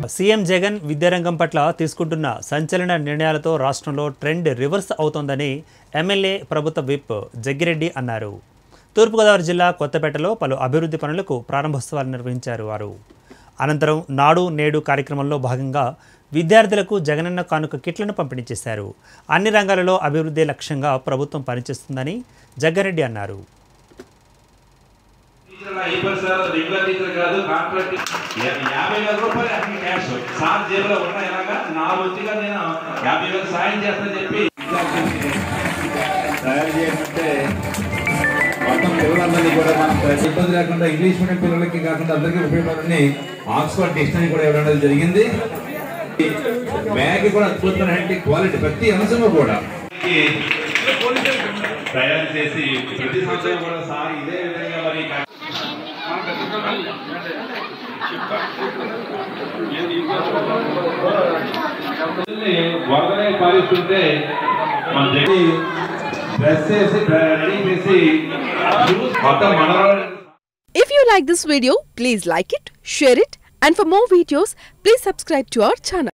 CM Jagan విద్యారంగం పట్ల తీసుకుంటున్న సంచలన నిర్ణయాలతో రాష్ట్రంలో ట్రెండ్ రివర్స్ అవుతోందని ఎమ్మెల్యే ప్రభుత్వ విప్ జగ్గిరెడ్డి అన్నారు తూర్పుగోదావరి జిల్లా కొత్తపేటలో పలు అభివృద్ధి పనులకు ప్రారంభోత్సవాలు నిర్వహించారు వారు అనంతరం నాడు నేడు కార్యక్రమంలో భాగంగా విద్యార్థులకు జగనన్న కానుక కిట్లను పంపిణీ చేశారు అన్ని రంగాలలో అభివృద్ధి లక్ష్యంగా ప్రభుత్వం పనిచేస్తుందని జగ్గారెడ్డి అన్నారు టీచర్లు అయిపోయి సార్ రెగ్యులర్ టీచర్ కాదు కాంట్రాక్ట్ యా- యాభై వేల రూపాయలు అన్ని క్యాష్ సార్ జేబులో ఉన్నాయి ఇలాగా నా వచ్చిగా నేను యాభై వేలు సాయం చేస్తానని చెప్పి తయారు చేయమంటే మొత్తం పిల్లలందరినీ కూడా మనం ప్రతి ఇబ్బంది లేకుండా ఇంగ్లీష్ మీడియం పిల్లలకి కాకుండా అందరికీ ఉపయోగపడాలని ఆక్స్ఫర్డ్ డిక్షనరీ కూడా ఇవ్వడం అనేది జరిగింది బ్యాగ్ కూడా అద్భుతమైన క్వాలిటీ ప్రతి అంశము కూడా తయారు చేసి ప్రతి సంవత్సరం కూడా సార్ ఇదే విధంగా మరి వరదనే పాలిస్తుంటే మన జగన్ డ్రెస్ చేసి రెడీ చేసి మొత్తం మనలో If you like this video, please like it, share it, and for more videos, please subscribe to our channel.